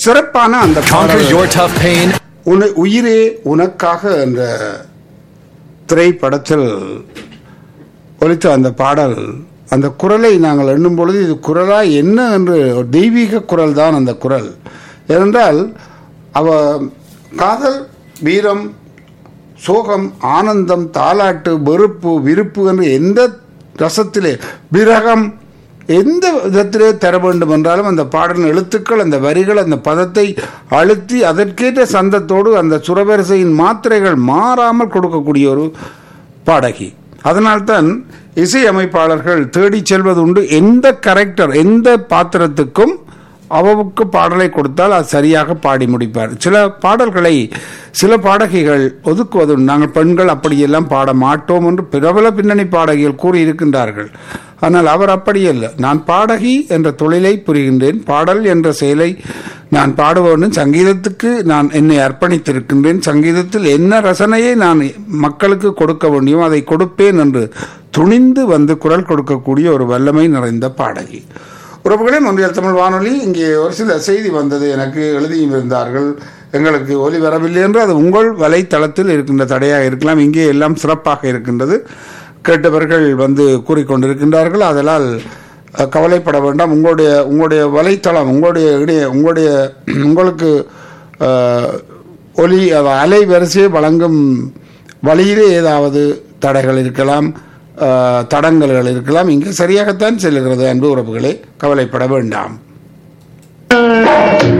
சிறப்பான அந்த Conquer பாடல் your tough pain. உன உயிரே உனக்காக என்ற திரைப்படத்தில் ஒலித்த அந்த பாடல் அந்த குரலை நாங்கள் எண்ணும் பொழுது இது குரலா என்ன என்று ஒரு தெய்வீக குரல் தான் அந்த குரல் ஏனென்றால் அவ காதல் வீரம் சோகம் ஆனந்தம் தாலாட்டு வெறுப்பு விருப்பு என்று எந்த ரசத்திலே விரகம் எந்த விதத்திலே தர வேண்டும் என்றாலும் அந்த பாடலின் எழுத்துக்கள் அந்த வரிகள் அந்த பதத்தை அழுத்தி அதற்கேற்ற சந்தத்தோடு அந்த சுரவரிசையின் மாத்திரைகள் மாறாமல் கொடுக்கக்கூடிய ஒரு பாடகி அதனால்தான் இசையமைப்பாளர்கள் தேடிச் செல்வது உண்டு எந்த கரெக்டர் எந்த பாத்திரத்துக்கும் அவவுக்கு பாடலை கொடுத்தால் அது சரியாக பாடி முடிப்பார் சில பாடல்களை சில பாடகிகள் ஒதுக்குவது உண்டு. நாங்கள் பெண்கள் அப்படியெல்லாம் பாட மாட்டோம் என்று பிரபல பின்னணி பாடகிகள் கூறியிருக்கின்றார்கள் ஆனால் அவர் அப்படி அல்ல நான் பாடகி என்ற தொழிலை புரிகின்றேன் பாடல் என்ற செயலை நான் பாடுவோன்னு சங்கீதத்துக்கு நான் என்னை அர்ப்பணித்திருக்கின்றேன் சங்கீதத்தில் என்ன ரசனையை நான் மக்களுக்கு கொடுக்க வேண்டியும் அதை கொடுப்பேன் என்று துணிந்து வந்து குரல் கொடுக்கக்கூடிய ஒரு வல்லமை நிறைந்த பாடகி உறவுகளே முன்றியல் தமிழ் வானொலி இங்கே ஒரு சில செய்தி வந்தது எனக்கு எழுதியும் இருந்தார்கள் எங்களுக்கு ஒலி வரவில்லை என்று அது உங்கள் வலைத்தளத்தில் இருக்கின்ற தடையாக இருக்கலாம் இங்கே எல்லாம் சிறப்பாக இருக்கின்றது கேட்டவர்கள் வந்து கூறிக்கொண்டிருக்கின்றார்கள் அதனால் அஹ், கவலைப்பட வேண்டாம் உங்களுடைய உங்களுடைய வலைத்தளம் உங்களுடைய இடைய உங்களுடைய உங்களுக்கு அஹ், ஒலி அஹ், அலை வரிசையை வழங்கும் வழியிலே ஏதாவது தடைகள் இருக்கலாம் அஹ், தடங்கல்கள் இருக்கலாம் இங்கே சரியாகத்தான் செல்லுகிறது அன்பு உறவுகளே கவலைப்பட வேண்டாம்